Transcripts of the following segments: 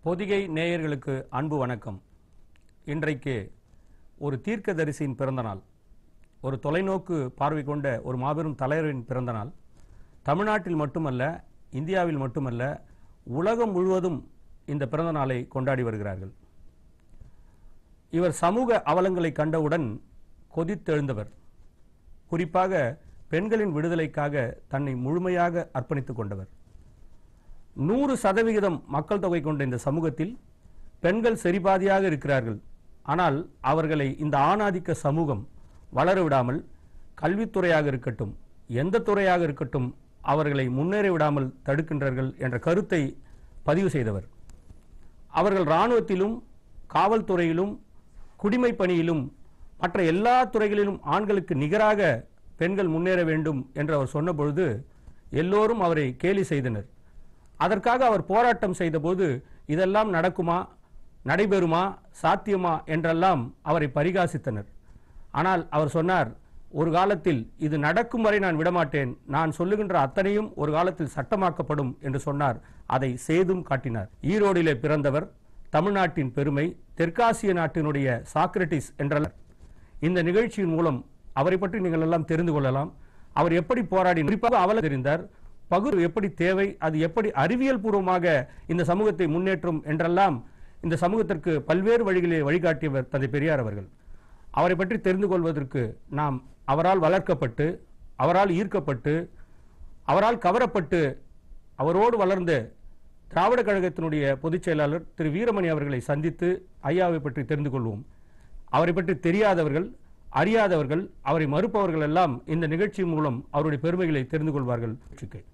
பொதிகை நேயர்களுக்கு அன்பு வணக்கம் இன்றைக்கு ஒரு தீர்க்கதரிசியின் பிறந்தநாள் ஒரு தொலைநோக்கு பார்வை கொண்ட ஒரு மாபெரும் தலைவரின் பிறந்தநாள் தமிழ்நாட்டில் மட்டுமல்ல இந்தியாவில் மட்டுமல்ல உலகம் முழுவதும் இந்த பிறந்த நாளை கொண்டாடி வருகிறார்கள் இவர் சமூக அவலங்களை கண்டவுடன் கொதித்தெழுந்தவர் குறிப்பாக பெண்களின் விடுதலைக்காக தன்னை முழுமையாக அர்ப்பணித்துக் கொண்டவர் நூறு சதவிகிதம் மக்கள் தொகை கொண்ட இந்த சமூகத்தில் பெண்கள் சரிபாதியாக இருக்கிறார்கள் ஆனால் அவர்களை இந்த ஆணாதிக்க சமூகம் வளர விடாமல் கல்வித்துறையாக இருக்கட்டும் எந்த துறையாக இருக்கட்டும் அவர்களை முன்னேற விடாமல் தடுக்கின்றார்கள் என்ற கருத்தை பதிவு செய்தவர் அவர்கள் இராணுவத்திலும் காவல்துறையிலும் குடிமைப் பணியிலும் மற்ற எல்லா துறைகளிலும் ஆண்களுக்கு நிகராக பெண்கள் முன்னேற வேண்டும் என்று அவர் சொன்னபொழுது எல்லோரும் அவரை கேலி செய்தனர் அதற்காக அவர் போராட்டம் செய்தபோது இதெல்லாம் நடக்குமா நடைபெறுமா சாத்தியமா என்றெல்லாம் அவரை பரிகாசித்தனர் ஆனால் அவர் சொன்னார் ஒரு காலத்தில் இது நடக்கும் வரை நான் விடமாட்டேன் நான் சொல்லுகின்ற அத்தனையும் ஒரு காலத்தில் சட்டமாக்கப்படும் என்று சொன்னார் அதை செய்தும் காட்டினார் ஈரோடிலே பிறந்தவர் தமிழ்நாட்டின் பெருமை தெற்காசிய நாட்டினுடைய சாக்ரட்டிஸ் என்ற இந்த நிகழ்ச்சியின் மூலம் அவரை பற்றி நீங்கள் எல்லாம் தெரிந்து கொள்ளலாம் அவர் எப்படி போராடி குறிப்பாக அவல தெரிந்தார் பகுர் எப்படி தேவை அது எப்படி அறிவியல் பூர்வமாக இந்த சமூகத்தை முன்னேற்றும் என்றெல்லாம் இந்த சமூகத்திற்கு பல்வேறு வழிகளிலே வழிகாட்டியவர் தந்தை பெரியார் அவர்கள் அவரை பற்றி தெரிந்து கொள்வதற்கு நாம் அவரால் வளர்க்கப்பட்டு அவரால் ஈர்க்கப்பட்டு அவரால் கவரப்பட்டு அவரோடு வளர்ந்த திராவிட கழகத்தினுடைய பொதுச் செயலாளர் திரு வீரமணி அவர்களை சந்தித்து ஐயாவை பற்றி தெரிந்து கொள்வோம் அவரை பற்றி தெரியாதவர்கள் அறியாதவர்கள் அவரை மறுப்பவர்கள் எல்லாம் இந்த நிகழ்ச்சி மூலம் அவருடைய பெருமைகளை தெரிந்து கொள்வார்கள் சுக்கை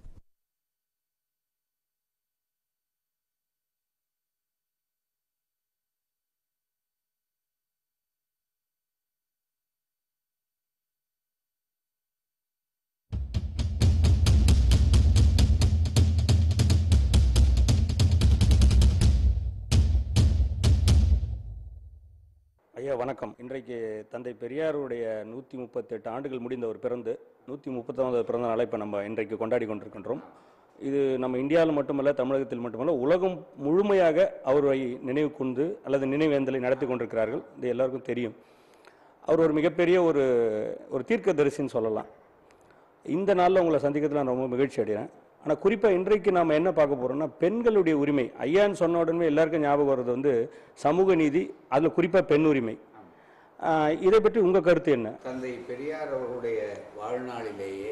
ஐயா வணக்கம் இன்றைக்கு தந்தை பெரியாருடைய நூற்றி முப்பத்தெட்டு ஆண்டுகள் முடிந்தவர் பிறந்து நூற்றி முப்பத்தொன்பது பிறந்த நாளை இப்போ நம்ம இன்றைக்கு கொண்டாடி கொண்டிருக்கின்றோம் இது நம்ம இந்தியாவில் மட்டுமல்ல தமிழகத்தில் மட்டுமல்ல உலகம் முழுமையாக அவரை நினைவு கூர்ந்து அல்லது நினைவேந்தலை நடத்தி கொண்டிருக்கிறார்கள் இது எல்லாருக்கும் தெரியும் அவர் ஒரு மிகப்பெரிய ஒரு ஒரு தீர்க்கதரிசின்னு சொல்லலாம் இந்த நாளில் உங்களை சந்திக்கிறதுல நான் ரொம்ப மகிழ்ச்சி அடைகிறேன் ஆனால் குறிப்பாக இன்றைக்கு நாம் என்ன பார்க்க போகிறோம்னா பெண்களுடைய உரிமை ஐயான்னு சொன்ன உடனே எல்லாருக்கும் ஞாபகம் வர்றது வந்து சமூக நீதி அதில் குறிப்பாக பெண் உரிமை ஆஹ் இதை பற்றி உங்கள் கருத்து என்ன தந்தை பெரியார் அவர்களுடைய வாழ்நாளிலேயே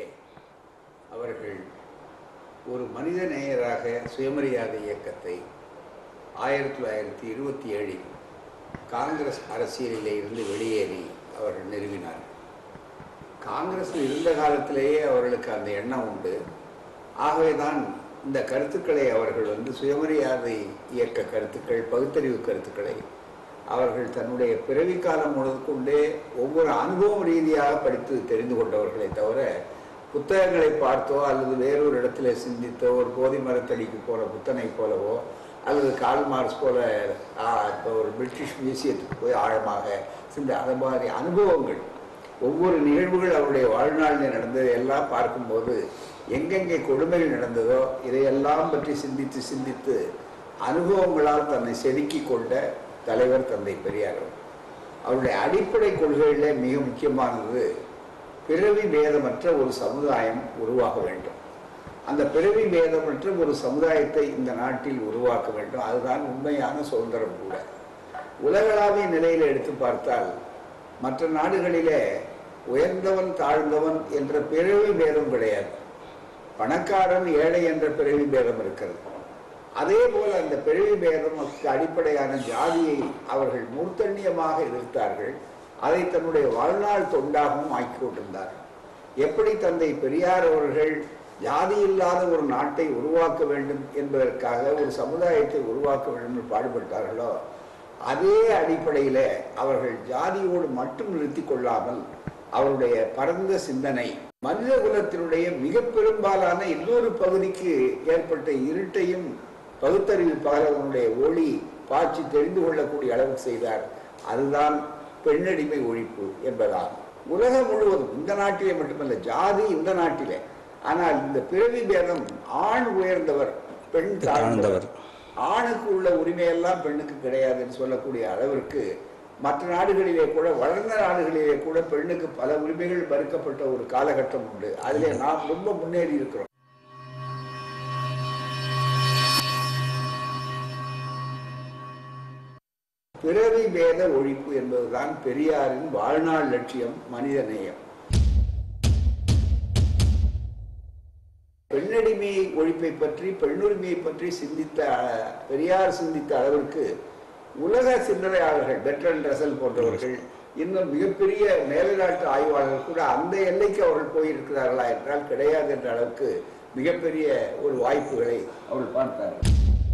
அவர்கள் ஒரு மனித நேயராக சுயமரியாதை இயக்கத்தை ஆயிரத்தி தொள்ளாயிரத்தி இருபத்தி ஏழில் காங்கிரஸ் அரசியலிலே இருந்து வெளியேறி அவர்கள் நிறுவினார் காங்கிரஸில் இருந்த காலத்திலேயே அவர்களுக்கு அந்த எண்ணம் உண்டு ஆகவேதான் இந்த கருத்துக்களை அவர்கள் வந்து சுயமரியாதை இயக்க கருத்துக்கள் பகுத்தறிவு கருத்துக்களை அவர்கள் தன்னுடைய பிறவி காலம் முழுக்கொண்டே ஒவ்வொரு அனுபவம் ரீதியாக படித்து தெரிந்து கொண்டவர்களை தவிர புத்தகங்களை பார்த்தோ அல்லது வேறொரு இடத்துல சிந்தித்தோ ஒரு போதி மரத்தடிக்கு போகிற புத்தனை போலவோ அல்லது கால் மார்க்ஸ் போல ஆ, இப்போ ஒரு பிரிட்டிஷ் மியூசியத்துக்கு போய் ஆழமாக சிந்த அந்த மாதிரி அனுபவங்கள் ஒவ்வொரு நிகழ்வுகள் அவருடைய வாழ்நாளில் நடந்ததை எல்லாம் பார்க்கும்போது எங்கெங்கே கொடுமைகள் நடந்ததோ இதையெல்லாம் பற்றி சிந்தித்து சிந்தித்து அனுபவங்களால் தன்னை செதுக்கி கொண்ட தலைவர் தந்தை பெரியார் அவர். அவருடைய அடிப்படை கொள்கைகளில் மிக முக்கியமானது பிறவி பேதமற்ற ஒரு சமுதாயம் உருவாக வேண்டும் அந்த பிறவி பேதமற்ற ஒரு சமுதாயத்தை இந்த நாட்டில் உருவாக்க வேண்டும் அதுதான் உண்மையான சுதந்திரம் கூட உலகளாவிய நிலையில் எடுத்து பார்த்தால் மற்ற நாடுகளிலே உயர்ந்தவன் தாழ்ந்தவன் என்ற பிறவி பேதம் கிடையாது பணக்காரன் ஏழை என்ற பிறவி பேதம் இருக்கிறது அதே போல அந்த பிறவி பேதமுக்கு அடிப்படையான ஜாதியை அவர்கள் மூர்த்தண்ணியமாக எதிர்த்தார்கள் அதை தன்னுடைய வாழ்நாள் தொண்டாகவும் ஆக்கி கொண்டிருந்தார்கள் எப்படி தந்தை பெரியார் அவர்கள் ஜாதி இல்லாத ஒரு நாட்டை உருவாக்க வேண்டும் என்பதற்காக ஒரு சமுதாயத்தை உருவாக்க வேண்டும் என்று பாடுபட்டார்களோ அதே அடிப்படையில அவர்கள் ஜாதியோடு மட்டும் நிறுத்தி கொள்ளாமல் அவருடைய பரந்த சிந்தனை மனித குலத்தினுடைய மிக பெரும்பாலான இன்னொரு பகுதிக்கு ஏற்பட்ட இருட்டையும் பகுத்தறிவு பாலகனுடைய ஒளி பாய்ச்சி தெரிந்து கொள்ளக்கூடிய அளவுக்கு செய்தார் அதுதான் பெண்ணடிமை ஒழிப்பு என்பதாகும் உலகம் முழுவதும் இந்த நாட்டிலே மட்டுமல்ல ஜாதி இந்த நாட்டிலே ஆனால் இந்த பிறவி பேதம் ஆண் உயர்ந்தவர் பெண் தாழ்ந்தவர் ஆணுக்கு உள்ள உரிமையெல்லாம் பெண்ணுக்கு கிடையாதுன்னு சொல்லக்கூடிய அளவிற்கு மற்ற நாடுகளிலே கூட வளர்ந்த நாடுகளிலே கூட பெண்ணுக்கு பல உரிமைகள் மறுக்கப்பட்ட ஒரு காலகட்டம் உண்டு அதிலே நாம் ரொம்ப முன்னேறி இருக்கிறோம் பிறவி பேத ஒழிப்பு என்பதுதான் பெரியாரின் வாழ்நாள் லட்சியம் மனித நேயம் பெண்ணடிமை ஒழிப்பை பற்றி பெண்ணுரிமையை பற்றி சிந்தித்த அஹ், பெரியார் சிந்தித்த அளவிற்கு உலக சிந்தனையாளர்கள் பெட்ரன் ரசல் போன்றவர்கள் இன்னும் மிகப்பெரிய மேலைநாட்டு ஆய்வாளர்கள் கூட அந்த எல்லைக்கு அவர்கள் போயிருக்கிறார்களா என்றால் கிடையாது என்ற அளவுக்கு மிகப்பெரிய ஒரு வாய்ப்புகளை அவர்கள் பார்த்தார்கள்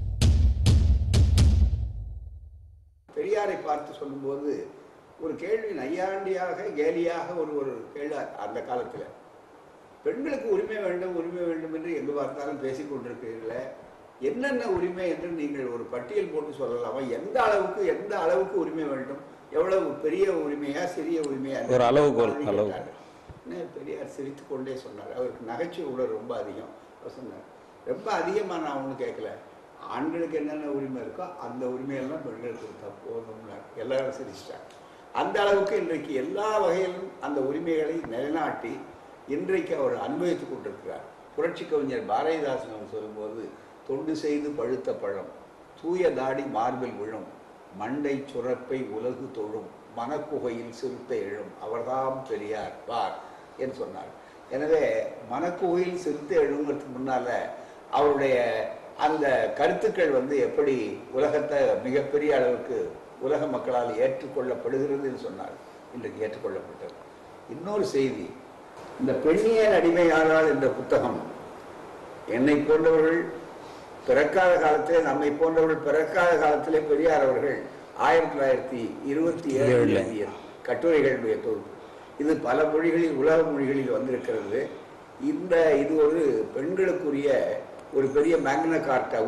பெரியாரை பார்த்து சொல்லும்போது ஒரு கேள்வி நையாண்டியாக கேலியாக ஒரு ஒரு கேள்வி அந்த காலத்துல பெண்களுக்கு உரிமை வேண்டும் உரிமை வேண்டும் என்று எங்கு பார்த்தாலும் பேசிக் கொண்டிருக்கிறீர்களே என்னென்ன உரிமை என்று நீங்கள் ஒரு பட்டியல் போட்டு சொல்லலாமா எந்த அளவுக்கு எந்த அளவுக்கு உரிமை வேண்டும் எவ்வளவு பெரிய உரிமையா சிறிய உரிமையா ஒரு அளவுகோல், கேட்டார்கள். அளவுகோல். உடனே பெரியார் சிரித்துக் கொண்டே சொன்னார் அவருக்கு நகைச்சுவை உணர்வு ரொம்ப அதிகம் அவர் சொன்னார் ரொம்ப அதிகமா நான் ஒன்றும் கேட்கல ஆண்களுக்கு என்னென்ன உரிமை இருக்கோ அந்த உரிமையெல்லாம் பெண்களுக்கு கொடுத்தா போதும்னார் எல்லாரும் சிரிச்சிட்டாங்க அந்த அளவுக்கு இன்றைக்கு எல்லா வகையிலும் அந்த உரிமைகளை நிலைநாட்டி இன்றைக்கு அவர் அனுபவித்துக் கொண்டிருக்கிறார் புரட்சி கவிஞர் பாரதிதாசன் அவர் சொல்லும்போது தொண்டு செய்து பழுத்த பழம் தூய தாடி மார்பில் விழும் மண்டை சுரப்பை உலகு தொழும் மனக்குகையில் சிறுத்தை எழும் அவர்தாம் பெரியார் பார் என்று சொன்னார் எனவே மனக்குகையில் சிறுத்தை எழுங்கிறதுக்கு முன்னால அவருடைய அந்த கருத்துக்கள் வந்து எப்படி உலகத்தை மிகப்பெரிய அளவுக்கு உலக மக்களால் ஏற்றுக்கொள்ளப்படுகிறது என்று சொன்னார் இன்றைக்கு ஏற்றுக்கொள்ளப்பட்டது இன்னொரு செய்தி இந்த பெண்ணியல் அடிமையானால் என்ற புத்தகம் என்னை போன்றவர்கள் பிறக்காத காலத்திலே நம்மை போன்றவர்கள் பிறக்காத காலத்திலே பெரியார் அவர்கள் ஆயிரத்தி தொள்ளாயிரத்தி இருபத்தி ஏழு ஏழுல. எழுதிய கட்டுரைகளுடைய தொகுப்பு இது பல மொழிகளில் உலக மொழிகளில் வந்திருக்கிறது இந்த இது ஒரு பெண்களுக்குரிய ஒரு பெரிய மேக்ன கார்ட்டா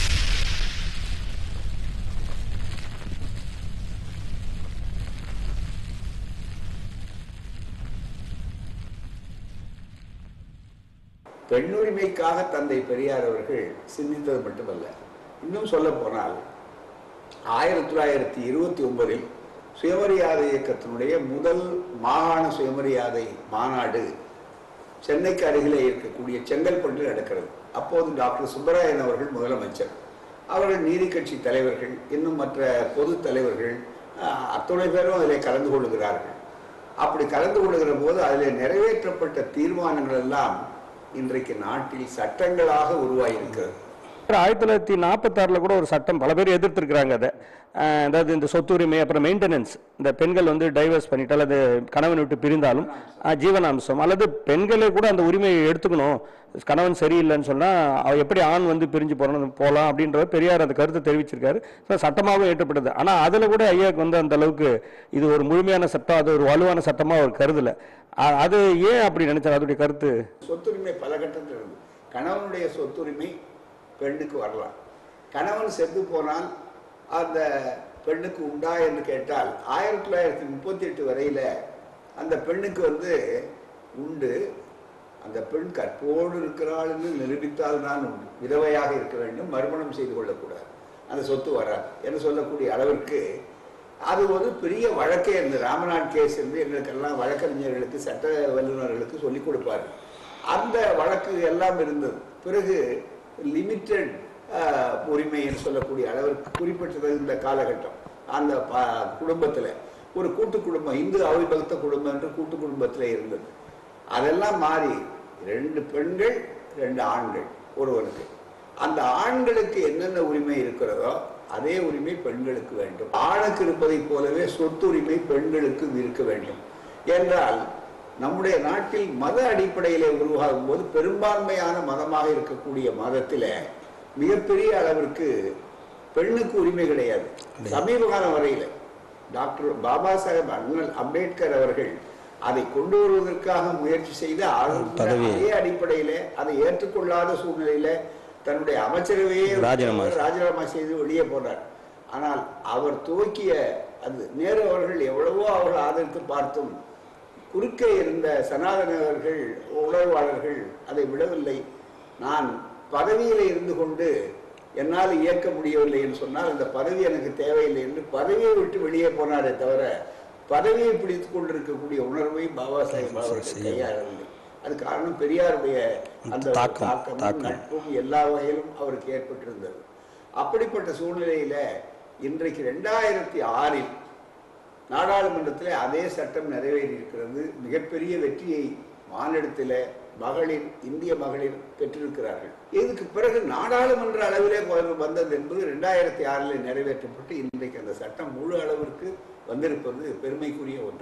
பெண்ணுரிமைக்காக தந்தை பெரியார் அவர்கள் சிந்தித்தது மட்டுமல்ல இன்னும் சொல்ல போனால் ஆயிரத்தி தொள்ளாயிரத்தி இருபத்தி ஒன்பதில் சுயமரியாதை இயக்கத்தினுடைய முதல் மாகாண சுயமரியாதை மாநாடு சென்னைக்கு அருகிலே இருக்கக்கூடிய செங்கல்பட்டில் நடக்கிறது அப்போது டாக்டர் சுப்பராயன் அவர்கள் முதலமைச்சர் அவர்கள் நீதி கட்சி தலைவர்கள் இன்னும் மற்ற பொது தலைவர்கள் அஹ், அத்துணை பேரும் அதில் கலந்து கொள்கிறார்கள் அப்படி கலந்து கொள்கிற போது அதில் நிறைவேற்றப்பட்ட தீர்மானங்கள் எல்லாம் இன்றைக்கு நாட்டில் சட்டங்களாக உருவாகியிருக்கிறது ஆயிரத்தி தொள்ளாயிரத்தி நாற்பத்தாறில் கூட ஒரு சட்டம் பல பேர் எதிர்த்திருக்கிறாங்க அதை அஹ் அதாவது இந்த சொத்து உரிமை அப்புறம் மெயின்டெனன்ஸ் இந்த பெண்கள் வந்து டைவர்ஸ் பண்ணிட்டு அல்லது கணவன் விட்டு பிரிந்தாலும் அஹ் ஜீவனாம்சம் அல்லது பெண்களே கூட அந்த உரிமையை எடுத்துக்கணும் கணவன் சரியில்லைன்னு சொன்னால் எப்படி ஆண் வந்து பிரிஞ்சு போகணும் போகலாம் அப்படின்ற பெரியார் அந்த கருத்தை தெரிவிச்சிருக்காரு So, சட்டமாகவும் ஏற்றப்பட்டது ஆனால் அதில் கூட ஐயாவுக்கு வந்து அந்த அளவுக்கு இது ஒரு முழுமையான சட்டம் அது ஒரு வலுவான சட்டமாக அவர் கருதலை அ- அது ஏன் அப்படி நினைச்சார் அதோடைய கருத்து சொத்துரிமை பல கட்டத்தில் இருந்து கணவனுடைய சொத்துரிமை பெண்ணுக்கு வரலாம் கணவன் செத்து போனால் அந்த பெண்ணுக்கு உண்டா என்று கேட்டால் ஆயிரத்தி தொள்ளாயிரத்தி முப்பத்தி எட்டு வரையில அந்த பெண்ணுக்கு வந்து உண்டு அந்த பெண் கற்போடு இருக்கிறாள் என்று நிரூபித்தால் தான் உண்டு விதவையாக இருக்க வேண்டும் மறுமணம் செய்து கொள்ளக்கூடாது அந்த சொத்து வராது என்று சொல்லக்கூடிய அளவிற்கு அது ஒரு பெரிய வழக்கே இருந்தது ராமநாத் கேஸ் என்று எங்களுக்கெல்லாம் வழக்கறிஞர்களுக்கு சட்ட வல்லுநர்களுக்கு சொல்லிக் கொடுப்பார்கள் அந்த வழக்கு எல்லாம் இருந்தது பிறகு லிமிட்டெட் உரிமை என்று சொல்லக்கூடிய அளவிற்கு குறிப்பிட்டது இந்த காலகட்டம் அந்த ப- குடும்பத்துல ஒரு கூட்டு குடும்பம் இந்து அவிபக்த குடும்பம் என்று கூட்டு குடும்பத்துல இருந்தது அதெல்லாம் மாறி ரெண்டு பெண்கள் ரெண்டு ஆண்கள் ஒருவருக்கு அந்த ஆண்களுக்கு என்னென்ன உரிமை இருக்கிறதோ அதே உரிமை பெண்களுக்கு வேண்டும் ஆணுக்கு இருப்பதைப் போலவே சொத்துரிமை பெண்களுக்கும் இருக்க வேண்டும் என்றால் நம்முடைய நாட்டில் மத அடிப்படையிலே உருவாகும் போது பெரும்பான்மையான மதமாக இருக்கக்கூடிய மதத்தில மிகப்பெரிய அளவிற்கு பெண்ணுக்கு உரிமை கிடையாது சமீப காலம் வரையில டாக்டர் பாபா சாஹேப் அண்ணல் அம்பேத்கர் அவர்கள் அதை கொண்டு வருவதற்காக முயற்சி செய்து ஆக- அதே அடிப்படையிலே அதை ஏற்றுக்கொள்ளாத சூழ்நிலையில தன்னுடைய அமைச்சரவையே ராஜினாமா ராஜினாமா செய்து வெளியே போனார் ஆனால் அவர் துவக்கிய அது நேரு அவர்கள் எவ்வளவோ அவர்கள் ஆதரித்து பார்த்தும் குறுக்கே இருந்த சனாதனவர்கள் உணர்வாளர்கள் அதை விடவில்லை நான் பதவியில இருந்து கொண்டு என்னால் இயக்க முடியவில்லை என்று சொன்னால் அந்த பதவி எனக்கு தேவையில்லை என்று பதவியை விட்டு வெளியே போனாரே தவிர பதவியை பிடித்துக் கொண்டிருக்கக்கூடிய உணர்வை பாபா சாஹேப் அவர்கள் கையாளவில்லை அது காரணம் பெரியாருடைய அந்த தாக்கம், தாக்கமும் தாக்கம். நட்பும் எல்லா வகையிலும் அவருக்கு ஏற்பட்டிருந்தது அப்படிப்பட்ட சூழ்நிலையில இன்றைக்கு ரெண்டாயிரத்தி ஆறில் நாடாளுமன்றத்தில் அதே சட்டம் நிறைவேறி இருக்கிறது மிகப்பெரிய வெற்றியை மாநிலத்தில் மகளிர் இந்திய மகளிர் பெற்றிருக்கிறார்கள் இதுக்கு பிறகு நாடாளுமன்ற அளவிலே வ- வந்தது என்பது ரெண்டாயிரத்தி ஆறில் நிறைவேற்றப்பட்டு இன்றைக்கு அந்த சட்டம் முழு அளவிற்கு வந்திருப்பது பெருமைக்குரிய ஒன்று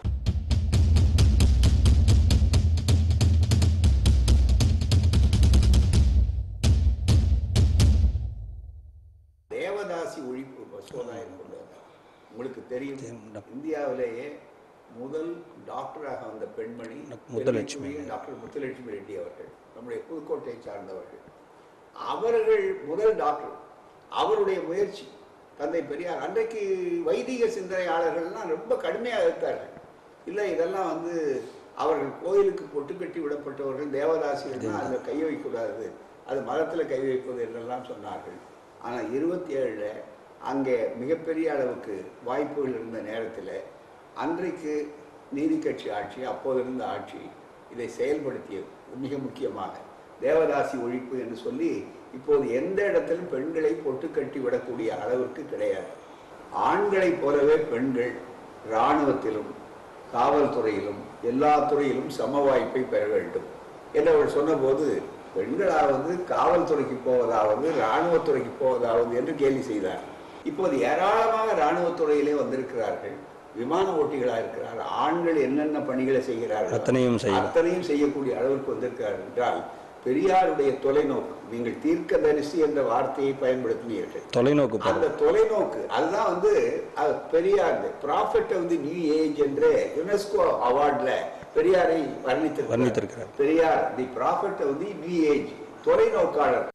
தேவதாசி ஒழிப்பு மசோதா என்பது உங்களுக்கு தெரியும் இந்தியாவிலேயே முதல் டாக்டராக வந்த பெண்மணி முத்துலட்சுமி. பெருமைக்குரிய டாக்டர் முத்துலட்சுமி ரெட்டி அவர்கள் நம்முடைய புதுக்கோட்டையை சார்ந்தவர்கள் அவர்கள் முதல் டாக்டர் அவருடைய முயற்சி தந்தை பெரியார் அன்றைக்கு வைதிக சிந்தனையாளர்கள்லாம் ரொம்ப கடுமையாக இருந்தார்கள் இல்லை இதெல்லாம் வந்து அவர்கள் கோயிலுக்கு பொட்டு கட்டி விடப்பட்டவர்கள் தேவதாசிகள்னா அதில் கை வைக்கக்கூடாது அது மதத்தில் கை வைப்பது என்றெல்லாம் சொன்னார்கள் ஆனால் இருபத்தி ஏழில் அங்கே மிகப்பெரிய அளவுக்கு வாய்ப்புகள் இருந்த நேரத்தில் அன்றைக்கு நீதி கட்சி ஆட்சி அப்போது இருந்த ஆட்சி இதை செயல்படுத்தியது மிக முக்கியமாக தேவதாசி ஒழிப்பு என்று சொல்லி இப்போது எந்த இடத்திலும் பெண்களை பொட்டு கட்டி விடக்கூடிய அளவிற்கு கிடையாது ஆண்களைப் போலவே பெண்கள் இராணுவத்திலும் காவல்துறையிலும் எல்லா துறையிலும் சம வாய்ப்பை பெற வேண்டும் என்று அவர் சொன்னபோது பெண்களாவது காவல்துறைக்கு போவதாவது இராணுவத்துறைக்கு போவதாவது என்று கேலி செய்தார் இப்போது ஏராளமாக இராணுவத்துறையிலே வந்திருக்கிறார்கள் விமான ஓட்டிகளாக இருக்கிறார்கள் ஆண்கள் என்னென்ன பணிகளை செய்கிறார்கள் அத்தனையும் செய்யலாம். அத்தனையும் செய்யக்கூடிய அளவிற்கு வந்திருக்கிறார் என்றால் பெரியாருடைய தொலைநோக்கு நீங்கள் தீர்க்கதரிசி என்ற வார்த்தையை பயன்படுத்தினீர்கள் தொலைநோக்கு பார்வை அந்த தொலைநோக்கு அதுதான் வந்து அது Periyar prophet of the new age என்று யுனெஸ்கோ அவார்ட்ல பெரியாரை வர்ணித்திருக்கிறார் வர்ணித்திருக்கிறார். Periyar the prophet of the new age தொலைநோக்காளர்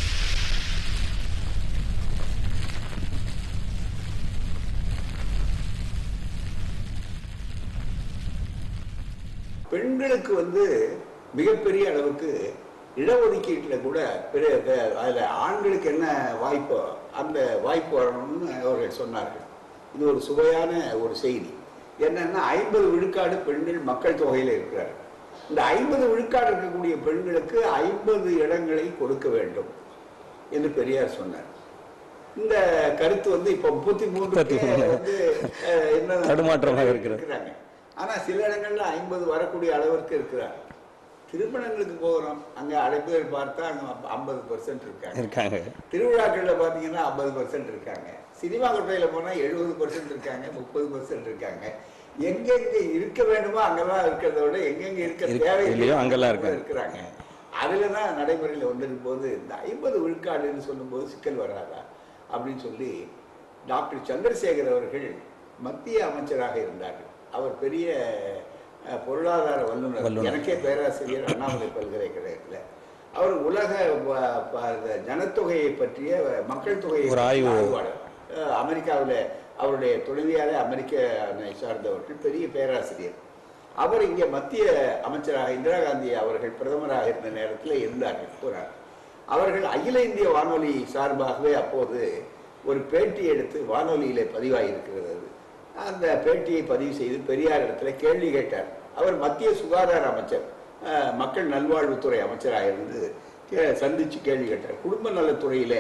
பெண்களுக்கு வந்து மிகப்பெரிய அளவுக்கு இடஒதுக்கீட்டில் கூட பெரிய பெ- அதுல ஆண்களுக்கு என்ன வாய்ப்போ அந்த வாய்ப்பு வரணும்னு அவர்கள் சொன்னார்கள் இது ஒரு சுவையான ஒரு செய்தி என்னன்னா ஐம்பது விழுக்காடு பெண்கள் மக்கள் தொகையில் இருக்கிறார்கள் இந்த ஐம்பது விழுக்காடு இருக்கக்கூடிய பெண்களுக்கு ஐம்பது இடங்களை கொடுக்க வேண்டும் என்று பெரியார் சொன்னார் இந்த கருத்து வந்து இப்ப முப்பத்தி மூணு முப்பத்தி மூணு. வந்து அஹ், என்ன தடுமாற்றமாக இருக்கிறது. இருக்கிறாங்க ஆனா சில இடங்கள்ல ஐம்பது வரக்கூடிய அளவிற்கு இருக்கிறார் திருமணங்களுக்கு போகிறோம் அங்க அழைப்புகள் பார்த்தா அங்க ஐம்பது பர்சன்ட் இருக்காங்க இருக்காங்க திருவிழாக்கள்ல பாத்தீங்கன்னா ஐம்பது பர்சன்ட் இருக்காங்க சினிமா கொட்டையில போனா எழுபது பர்சன்ட் இருக்காங்க முப்பது பர்சன்ட் இருக்காங்க எங்கெங்க இருக்க வேண்டுமோ அங்கெல்லாம் இருக்கிறத விட எங்கெங்க இருக்க இருக்கு- தேவை இல்லையோ அங்கெல்லாம் இருக்காங்க. இருக்கிறாங்க அதுல தான் நடைமுறையில் வந்திருக்கும் போது இந்த ஐம்பது விழுக்காடுன்னு சொல்லும்போது சிக்கல் வராதா அப்படின்னு சொல்லி டாக்டர் சந்திரசேகர் அவர்கள் மத்திய அமைச்சராக இருந்தார்கள் அவர் பெரிய அஹ், பொருளாதார வல்லுநர் வல்லுனர். எனக்கே பேராசிரியர் அண்ணாமலை பல்கலைக்கழகத்தில் அவர் உலக வ- ப- இந்த ஜனத்தொகையை பற்றிய மக்கள் தொகையை ஒரு ஆய்வு. பற்றிய ஆய்வாளர் அஹ், அமெரிக்காவில் அவருடைய துணைவியாரே அமெரிக்க சார்ந்தவர்கள் பெரிய பேராசிரியர் அவர் இங்கே மத்திய அமைச்சராக இந்திரா காந்தி அவர்கள் பிரதமராக இருந்த நேரத்தில் இருந்தார்கள் போறார் அவர்கள் அகில இந்திய வானொலி சார்பாகவே அப்போது ஒரு பேட்டி எடுத்து வானொலியிலே பதிவாகியிருக்கிறது அது. அந்த பேட்டியை பதிவு செய்து பெரியார் இடத்துல கேள்வி கேட்டார் அவர் மத்திய சுகாதார அமைச்சர் அஹ், மக்கள் நல்வாழ்வுத்துறை அமைச்சராக இருந்து கே- சந்திச்சு கேள்வி கேட்டார் குடும்ப நலத்துறையிலே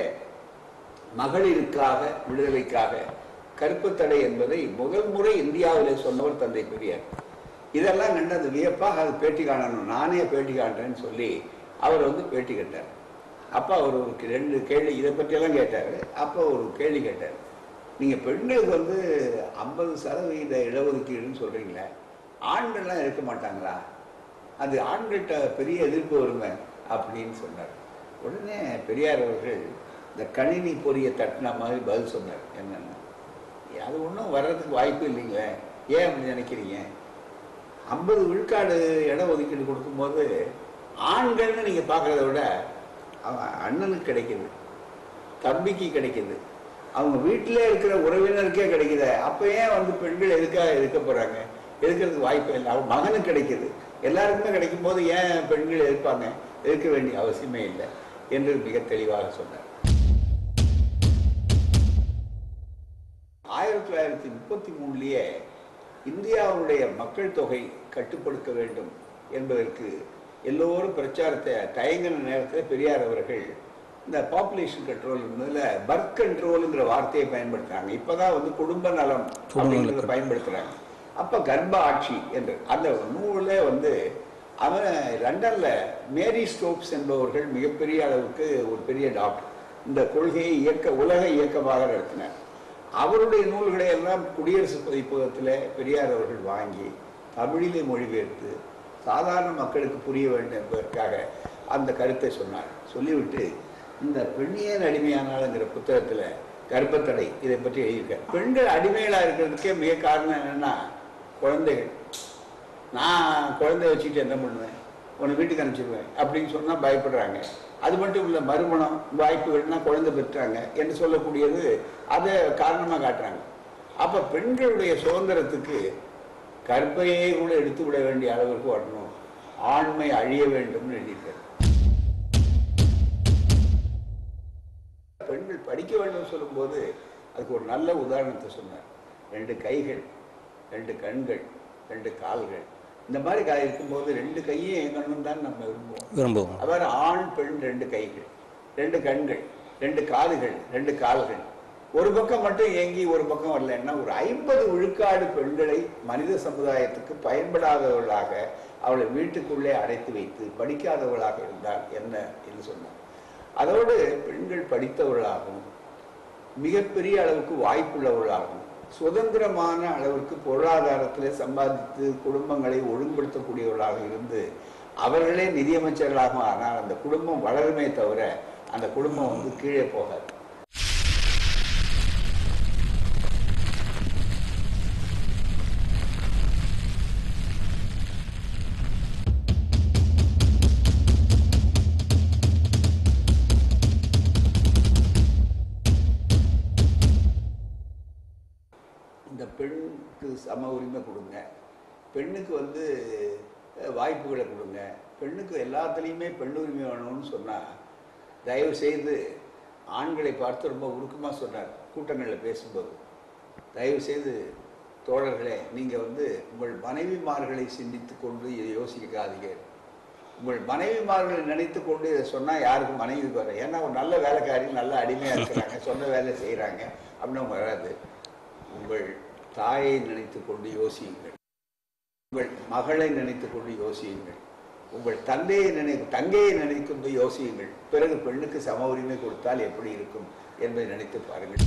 மகளிருக்காக விடுதலைக்காக கருப்பு தடை என்பதை முதல் முறை இந்தியாவிலே சொன்னவர் தந்தை பெரியார் இதெல்லாம் கண்டு அது வியப்பாக அது பேட்டி காணணும் நானே பேட்டி காண்றேன்னு சொல்லி அவர் வந்து பேட்டி கேட்டார் அப்போ அவர் ஒரு ரெண்டு கேள்வி இதை பற்றியெல்லாம் கேட்டார் அப்போ ஒரு கேள்வி கேட்டார் நீங்கள் பெண்களுக்கு வந்து ஐம்பது சதவீத இடஒதுக்கீடுன்னு சொல்கிறீங்களே ஆண்கள்லாம் இருக்க மாட்டாங்களா அது ஆண்கள்கிட்ட பெரிய எதிர்ப்பு வருமே அப்படின்னு சொன்னார் உடனே பெரியார் அவர்கள் இந்த கணினி பொரிய தட்டின மாதிரி பதில் சொன்னார் என்னென்ன அது ஒன்றும் வர்றதுக்கு வாய்ப்பு இல்லைங்களே ஏன் அப்படி நினைக்கிறீங்க ஐம்பது விழுக்காடு இட ஒதுக்கீடு கொடுக்கும்போது ஆண்கள்னு நீங்கள் பார்க்குறத விட அவன் அண்ணனுக்கு கிடைக்குது தம்பிக்கு கிடைக்குது அவங்க வீட்டிலே இருக்கிற உறவினருக்கே கிடைக்குது அப்போ ஏன் வந்து பெண்கள் எதுக்காக இருக்க போகிறாங்க எதுக்கிறதுக்கு வாய்ப்பே இல்லை அவன் மகனுக்கு கிடைக்குது எல்லாருக்குமே கிடைக்கும் போது ஏன் பெண்கள் இருப்பாங்க இருக்க வேண்டிய அவசியமே இல்லை என்று மிக தெளிவாக சொன்னார் ஆயிரத்தி தொள்ளாயிரத்தி முப்பத்தி மூணுலேயே இந்தியாவுடைய மக்கள் தொகை கட்டுப்படுத்த வேண்டும் என்பதற்கு எல்லோரும் பிரச்சாரத்தை தயங்கின நேரத்தில் பெரியார் அவர்கள் இந்த பாப்புலேஷன் கண்ட்ரோல் இருந்ததுல பர்த் கண்ட்ரோலுங்கிற வார்த்தையை பயன்படுத்துறாங்க இப்பதான் வந்து குடும்ப நலம் அப்படிங்கிறத பயன்படுத்துறாங்க அப்ப கர்ப்ப ஆட்சி என்று அந்த நூல்ல வந்து அவன் லண்டன்ல மேரி ஸ்டோப்ஸ் என்பவர்கள் மிகப்பெரிய அளவுக்கு ஒரு பெரிய டாக்டர் இந்த கொள்கையை இயக்க உலக இயக்கமாக நடத்தினார் அவருடைய நூல்களை எல்லாம் குடியரசு பதிப்பகத்தில் பெரியார் அவர்கள் வாங்கி தமிழிலே மொழிபெயர்த்து சாதாரண மக்களுக்கு புரிய வேண்டும் என்பதற்காக அந்த கருத்தை சொன்னார் சொல்லிவிட்டு இந்த பெண்ணியன் அடிமையானாலுங்கிற புத்தகத்துல கர்ப்பத்தடை இதை பற்றி எழுதியிருக்கார் பெண்கள் அடிமைகளா இருக்கிறதுக்கே மிக காரணம் என்னன்னா குழந்தைகள் நான் குழந்தைய வச்சுக்கிட்டு என்ன பண்ணுவேன் உன்னை வீட்டுக்கு அனுப்பிச்சிடுவேன் அப்படின்னு சொன்னா பயப்படுறாங்க அது மட்டும் இல்லை மறுமணம் வாய்ப்புகள்னா குழந்தை பெற்றாங்க என்று சொல்லக்கூடியது அதை காரணமாக காட்டுறாங்க அப்ப பெண்களுடைய சுதந்திரத்துக்கு கற்பையே கூட எடுத்து விட வேண்டிய அளவிற்கு வரணும் ஆண்மை அழிய வேண்டும்னு எழுதியிருக்காரு பெண்கள் படிக்க வேண்டும் சொல்லும்போது அதுக்கு ஒரு நல்ல உதாரணத்தை சொன்னார் ரெண்டு கைகள் ரெண்டு கண்கள் ரெண்டு கால்கள் இந்த மாதிரி கா- இருக்கும்போது ரெண்டு கையும் எங்கணும் தான் நம்ம விரும்புவோம் விரும்புவோம் அவர் ஆண் பெண் ரெண்டு கைகள் ரெண்டு கண்கள் ரெண்டு காதுகள் ரெண்டு கால்கள் ஒரு பக்கம் மட்டும் ஏங்கி ஒரு பக்கம் வரலன்னா ஒரு ஐம்பது விழுக்காடு பெண்களை மனித சமுதாயத்துக்கு பயன்படாதவர்களாக அவளை வீட்டுக்குள்ளே அடைத்து வைத்து படிக்காதவர்களாக இருந்தால் என்ன என்று சொன்னார் அதோடு பெண்கள் படித்தவர்களாகவும் மிகப்பெரிய அளவுக்கு வாய்ப்புள்ளவர்களாகவும் சுதந்திரமான அளவிற்கு பொருளாதாரத்திலே சம்பாதித்து குடும்பங்களை ஒழுங்குபடுத்தக்கூடியவர்களாக இருந்து அவர்களே நிதியமைச்சர்களாக ஆனால் அந்த குடும்பம் வளருமே தவிர அந்த குடும்பம் வந்து கீழே போகாது இந்த பெண்ணுக்கு சம உரிமை கொடுங்க பெண்ணுக்கு வந்து அஹ், வாய்ப்புகளை கொடுங்க பெண்ணுக்கு எல்லாத்துலேயுமே பெண் உரிமை வேணும்னு சொன்னால் தயவு செய்து ஆண்களை பார்த்து ரொம்ப உருக்கமாக சொன்னார் கூட்டங்களில் பேசும்போது தயவு செய்து தோழர்களே நீங்கள் வந்து உங்கள் மனைவிமார்களை சிந்தித்து கொண்டு இதை யோசிக்காதீங்க உங்கள் மனைவிமார்களை நினைத்து கொண்டு இதை சொன்னால் யாருக்கும் மனைவி வர ஏன்னா ஒரு நல்ல வேலைக்காரி நல்ல அடிமையாக இருக்கிறாங்க சொன்ன வேலை செய்கிறாங்க அப்படின்னு அவங்க வராது உங்கள் தாயை நினைத்து கொண்டு யோசியுங்கள் உங்கள் மகளை நினைத்து கொண்டு யோசியுங்கள் உங்கள் தந்தையை நினை தங்கையை நினைத்து கொண்டு யோசியுங்கள் பிறகு பெண்ணுக்கு சம உரிமை கொடுத்தால் எப்படி இருக்கும் என்பதை நினைத்து பாருங்கள்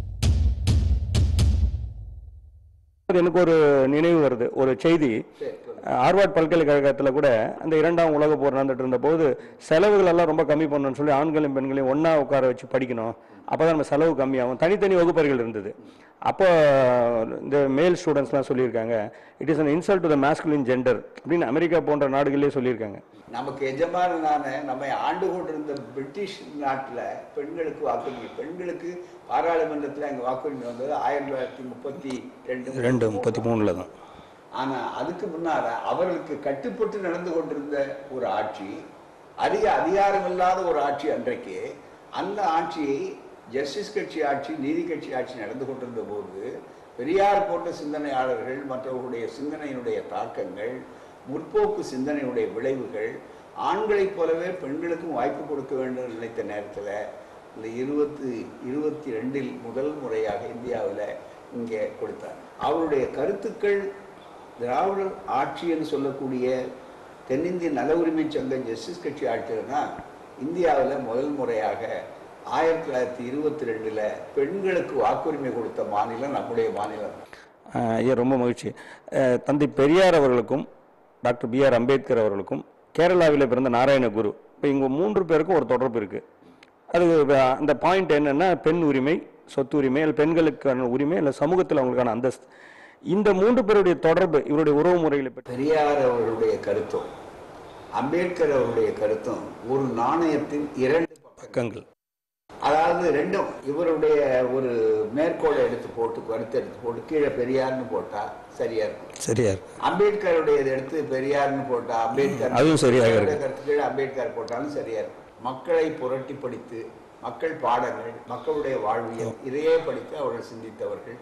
எனக்கு ஒரு நினைவு வருது ஒரு செய்தி சரி சொல்லுங்க. ஹார்வர்ட் பல்கலைக்கழகத்தில் கூட அந்த இரண்டாம் உலக போர் நடந்துட்டு இருந்த போது செலவுகள் எல்லாம் ரொம்ப கம்மி பண்ணணும்னு சொல்லி ஆண்களையும் பெண்களையும் ஒண்ணா உட்கார வச்சு படிக்கணும் அப்பதான் நம்ம செலவு கம்மியாகும் தனித்தனி வகுப்பறைகள் இருந்தது அப்போ இந்த மேல் ஸ்டூடெண்ட்ஸ்லாம் சொல்லியிருக்காங்க it is an insult to the masculine gender அப்படின்னு அமெரிக்கா போன்ற நாடுகளிலே சொல்லியிருக்காங்க நமக்கு எஜமானனான நம்மை ஆண்டு கொண்டிருந்த பிரிட்டிஷ் நாட்டில் பெண்களுக்கு வாக்குரிமை பெண்களுக்கு பாராளுமன்றத்தில் அங்கே வாக்குரிமை வந்தது ஆயிரத்தி தொள்ளாயிரத்தி முப்பத்தி ரெண்டு ரெண்டு முப்பத்தி மூணுல தான் ஆனா அதுக்கு முன்னால அவர்களுக்கு கட்டுப்பட்டு நடந்து கொண்டிருந்த ஒரு ஆட்சி அதிக அதிகாரம் இல்லாத ஒரு ஆட்சி அன்றைக்கு அந்த ஆட்சியை ஜஸ்டிஸ் கட்சி ஆட்சி நீதி கட்சி ஆட்சி நடந்து கொண்டிருந்த போது பெரியார் போன்ற சிந்தனையாளர்கள் மற்றவர்களுடைய சிந்தனையினுடைய தாக்கங்கள் முற்போக்கு சிந்தனையுடைய விளைவுகள் ஆண்களைப் போலவே பெண்களுக்கும் வாய்ப்பு கொடுக்க வேண்டும் என்று நினைத்த நேரத்தில் இந்த இருபத்தி இருபத்தி ரெண்டில் முதல் முறையாக இந்தியாவில் இங்கே கொடுத்தார் அவருடைய கருத்துக்கள் திராவிடர் ஆட்சின்னு சொல்லக்கூடிய தென்னிந்திய நல உரிமை சங்க ஜஸ்டிஸ் கட்சி ஆட்சியில் தான் இந்தியாவில் முதல் முறையாக ஆயிரத்தி தொள்ளாயிரத்தி இருபத்தி ரெண்டில் பெண்களுக்கு வாக்குரிமை கொடுத்த மாநிலம் நம்முடைய மாநிலம் ஆஹ் ஐயா ரொம்ப மகிழ்ச்சி ஆஹ் தந்தை பெரியார் அவர்களுக்கும் டாக்டர் பி ஆர் அம்பேத்கர் அவர்களுக்கும் கேரளாவில் பிறந்த நாராயணகுரு இப்போ இவங்க மூன்று பேருக்கும் ஒரு தொடர்பு இருக்கு அது வ- அந்த பாயிண்ட் என்னன்னா பெண் உரிமை சொத்து உரிமை அல்ல பெண்களுக்கான உரிமை அல்ல சமூகத்தில் அவங்களுக்கான அந்தஸ்து இந்த மூன்று பேருடைய தொடர்பு இவருடைய உறவு முறைகளை பற்றி பெரியார் அவர்களுடைய கருத்தும் அம்பேத்கர் அவருடைய கருத்தும் ஒரு நாணயத்தின் இரண்டு பக்கம் பக்கங்கள் அதாவது ரெண்டும் இவருடைய ஒரு மேற்கோளை எடுத்து போட்டு கருத்து எடுத்து போட்டு கீழே பெரியார்னு போட்டா சரியா இருக்கும் சரியா இருக்கு அம்பேத்கருடைய இதை எடுத்து பெரியார்னு போட்டா அம்பேத்கர் அதுவும் சரியாக பெரியாருடைய இருக்கு. கருத்து கீழே அம்பேத்கர் போட்டாலும் சரியா இருக்கும் மக்களை புரட்டி படித்து மக்கள் பாடங்கள் மக்களுடைய வாழ்வியல் இதையே படித்து அவர்கள் சிந்தித்தவர்கள்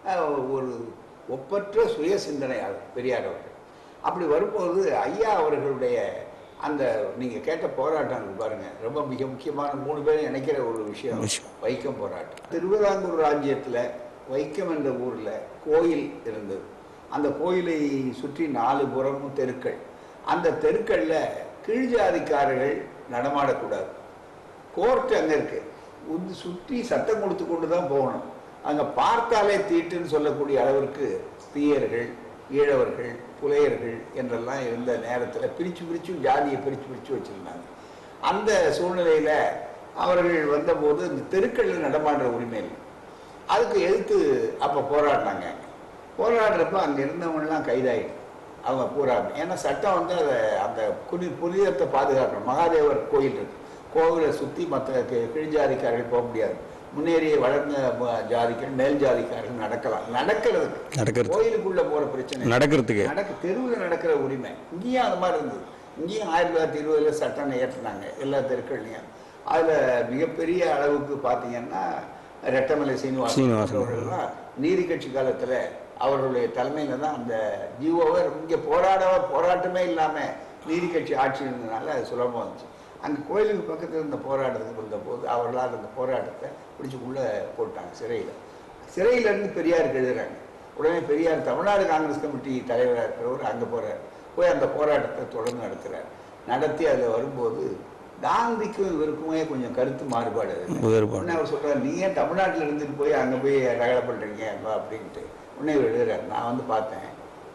அஹ், ஒரு ஒப்பற்ற சுய சிந்தனையாளர் பெரியார் அவர்கள் அப்படி வரும்போது ஐயா அவர்களுடைய அந்த நீங்க கேட்ட போராட்டம் இருக்கு பாருங்க ரொம்ப மிக முக்கியமான மூணு பேரும் இணைக்கிற ஒரு விஷயம் விஷயம். வைக்கம் போராட்டம் திருவிதாங்கூர் ராஜ்யத்துல வைக்கம் என்ற ஊர்ல கோயில் இருந்தது அந்த கோயிலை சுற்றி நாலு புறமும் தெருக்கள் அந்த தெருக்கள்ல கீழ்ஜாதிக்காரர்கள் நடமாடக்கூடாது கோர்ட் அங்க இருக்கு உந்து சுற்றி சட்டம் கொடுத்து கொண்டு தான் போகணும் அங்க பார்த்தாலே தீட்டுன்னு சொல்லக்கூடிய அளவிற்கு தீயர்கள் ஈழவர்கள் புலையர்கள் என்றெல்லாம் இருந்த நேரத்துல பிரிச்சு பிரிச்சு ஜாதியை பிரிச்சு பிரிச்சு வச்சிருந்தாங்க அந்த சூழ்நிலையில அவர்கள் வந்தபோது இந்த தெருக்கள்ல நடமாடுற உரிமை இல்லை அதுக்கு எதிர்த்து அப்ப போராடினாங்க போராடுறப்ப அங்க இருந்தவங்கலாம் கைதாயிட்டு அவங்க பூரா ஏன்னா சட்டம் வந்து அதை அந்த புனி புனிதத்தை பாதுகாக்கணும் மகாதேவர் கோயில் இருக்கு கோவிலை சுத்தி மற்ற கீழ்ஜாதிக்காரர்கள் போக முடியாது முன்னேறிய வளர்ந்த ம- ஜாதிகள் மேல் ஜாதிக்காரர்கள் நடக்கலாம் நடக்கிறதுக்கு நடக்கிறது. கோயிலுக்குள்ள போற பிரச்சனை இல்லை. நடக்கிறதுக்கு நடக்க தெருவில் நடக்கிற உரிமை இங்கேயும் அந்த மாதிரி இருந்தது இங்கேயும் ஆயிரத்தி தொள்ளாயிரத்தி இருபதுல சட்டம் ஏற்றினாங்க எல்லா தெருக்கள்லையும் அதுல மிகப்பெரிய அளவுக்கு பார்த்தீங்கன்னா ரெட்டமலை சீனிவாசன் சீனிவாசன். அவர்கள்லாம் நீதி கட்சி காலத்துல அவர்களுடைய தலைமையில தான் அந்த ஜீவோவை இங்க போராட போராட்டமே இல்லாம நீதி கட்சி ஆட்சி இருந்ததுனால அது சுலபமா இருந்துச்சு அங்க கோயிலுக்கு பக்கத்துல இருந்த போராட்டத்துக்கு வந்த போது அவர்களால் அந்த போராட்டத்தை பிடிச்சு உள்ள போட்டாங்க சிறையில சிறையில இருந்து பெரியாருக்கு எழுதுறாங்க உடனே பெரியார் தமிழ்நாடு காங்கிரஸ் கமிட்டி தலைவராக இருக்கிறவர் அங்க போறார் போய் அந்த போராட்டத்தை தொடர்ந்து நடத்துறார் நடத்தி அதுல வரும்போது காந்திக்கும் இவருக்குமே கொஞ்சம் கருத்து மாறுபாடு இருக்கு. வேறுபாடு. உடனே அவர் சொல்றாரு நீ ஏன் தமிழ்நாட்டில் இருந்துட்டு போய் அங்க போய் ரகலை பண்றீங்க அப்பா?" அப்படின்ட்டு உடனே இவர் எழுதுறாரு நான் வந்து பார்த்தேன்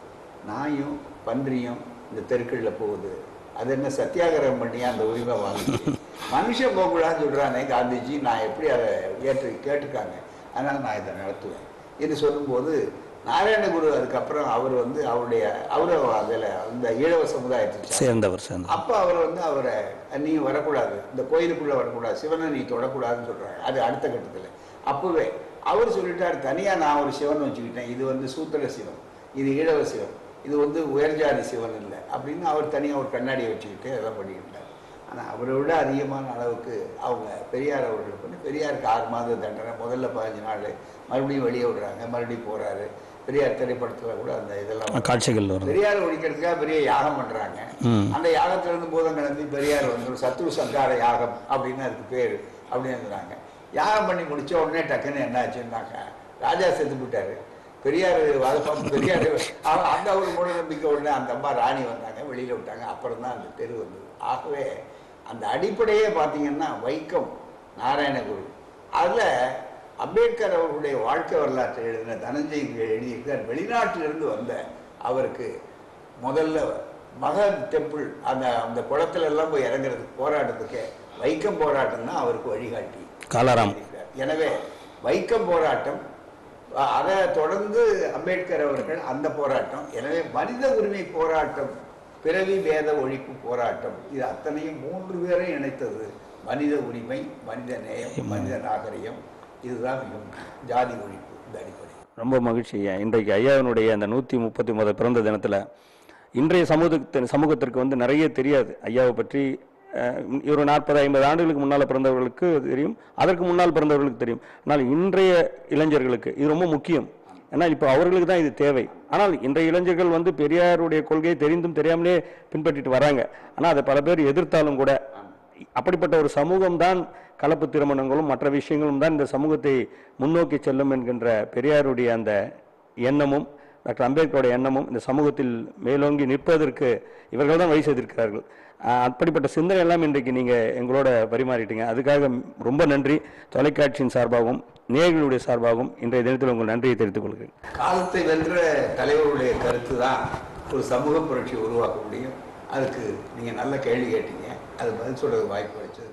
நாயும் பன்றியும் இந்த தெருக்கள்ல போகுது அது என்ன சத்தியாகிரகம் பண்ணி அந்த உரிமை வாங்கி மனுஷன் போகக்கூடாதுன்னு சொல்றானே காந்திஜி நான் எப்படி அதை ஏற்று கேட்டிருக்காங்க அதனால நான் இதை நடத்துவேன் என்று சொல்லும்போது நாராயணகுரு அதுக்கப்புறம் அவர் வந்து அவருடைய அவரை அதில் அந்த ஈழவ சமுதாயத்தை சேர்ந்தவர் சேர்ந்தவர் அப்ப அவர் வந்து அவரை நீ வரக்கூடாது இந்த கோயிலுக்குள்ள வரக்கூடாது சிவனை நீ தொடக்கூடாதுன்னு சொல்றாங்க அது அடுத்த கட்டத்துல அப்பவே அவர் சொல்லிட்டார் தனியா நான் ஒரு சிவன் வச்சுக்கிட்டேன் இது வந்து சூத்திர சிவன் இது ஈழவ சிவன் இது வந்து உயர்ஜாதி சிவன் இல்லை அப்படின்னு அவர் தனியா ஒரு கண்ணாடியை வச்சுக்கிட்டு அதெல்லாம் பண்ணிக்கிட்டார் ஆனா அவரை விட அதிகமான அளவுக்கு அவங்க பெரியார் அவர்கள் பண்ணி பெரியாருக்கு ஆறு மாத தண்டனை முதல்ல பதினஞ்சு நாள் மறுபடியும் வெளியே விடுறாங்க மறுபடியும் போறாரு பெரியார் திரைப்படத்துல கூட அந்த இதெல்லாம் காட்சிகள் வரும் பெரியார் ஒழிக்கிறதுக்காக பெரிய யாகம் பண்றாங்க ம். அந்த யாகத்துல இருந்து பூதம் கிளம்பி பெரியார் வந்து ஒரு சத்ரு சங்கார யாகம் அப்படின்னு அதுக்கு பேரு அப்படின்னு சொல்றாங்க யாகம் பண்ணி முடிச்ச உடனே டக்குன்னு என்ன ஆச்சுன்னாக்கா ராஜா செத்து போயிட்டாரு பெரியார் அதை பார்த்து பெரியார் அவன் அந்த ஒரு மூட நம்பிக்கை உடனே அந்த அம்மா ராணி வந்தாங்க வெளியில விட்டாங்க அப்புறம் தான் அந்த தெரு வந்தது ஆகவே அந்த அடிப்படையே பார்த்தீங்கன்னா வைக்கம் நாராயணகுரு அதுல அம்பேத்கர் அவர்களுடைய வாழ்க்கை வரலாற்றை எழுதின தனஞ்சய் எழுதியிருக்கார் வெளிநாட்டிலிருந்து வந்த அவருக்கு முதல்ல மகன் டெம்பிள் அந்த அந்த குளத்துல எல்லாம் போய் இறங்குறதுக்கு போராட்டத்துக்கு வைக்கம் போராட்டம் தான் அவருக்கு வழிகாட்டி காலாராம் எழுதியிருக்கார். எனவே வைக்கம் போராட்டம் அ- அதை தொடர்ந்து அம்பேத்கர் அவர்கள் அந்த போராட்டம் எனவே மனித உரிமை போராட்டம் பிறவி வேத ஒழிப்பு போராட்டம் இது அத்தனையும் மூன்று பேரை இணைத்தது மனித உரிமை மனித நேயம் மனித நாகரிகம் இதுதான் மிக முக்கியம். ஜாதி ஒழிப்பு இந்த அடிப்படை ரொம்ப மகிழ்ச்சி ஐயா இன்றைக்கு ஐயாவினுடைய அந்த நூற்றி முப்பத்தி ஒன்பது பிறந்த தினத்தில் இன்றைய சமூகத்தின் சமூகத்திற்கு வந்து நிறைய தெரியாது ஐயாவை பற்றி அஹ், ஒரு நாற்பது ஐம்பது ஆண்டுகளுக்கு முன்னால் பிறந்தவர்களுக்கு தெரியும் அதற்கு முன்னால் பிறந்தவர்களுக்கு தெரியும் ஆனால் இன்றைய இளைஞர்களுக்கு இது ரொம்ப முக்கியம் ஏன்னா இப்போ அவர்களுக்கு தான் இது தேவை ஆனால் இன்றைய இளைஞர்கள் வந்து பெரியாருடைய கொள்கையை தெரிந்தும் தெரியாமலே பின்பற்றிட்டு வராங்க ஆனால் அதை பல பேர் எதிர்த்தாலும் கூட அப்படிப்பட்ட ஒரு சமூகம் தான் கலப்பு திருமணங்களும் மற்ற விஷயங்களும் தான் இந்த சமூகத்தை முன்னோக்கி செல்லும் என்கின்ற பெரியாருடைய அந்த எண்ணமும் டாக்டர் அம்பேத்கருடைய எண்ணமும் இந்த சமூகத்தில் மேலோங்கி நிற்பதற்கு இவர்கள் தான் வழி செய்திருக்கிறார்கள் ஆஹ் அப்படிப்பட்ட சிந்தனை எல்லாம் இன்றைக்கு நீங்கள் எங்களோட பரிமாறிட்டீங்க அதுக்காக ரொம்ப நன்றி தொலைக்காட்சியின் சார்பாகவும் நேயர்களுடைய சார்பாகவும் இன்றைய தினத்தில் உங்கள் நன்றியை தெரிவித்துக் கொள்கிறேன் காலத்தை வென்ற தலைவருடைய கருத்து தான் ஒரு சமூக புரட்சி உருவாக்க முடியும் அதுக்கு நீங்க நல்ல கேள்வி கேட்டீங்க அது பதில் சொல்றது வாய்ப்பு வச்சது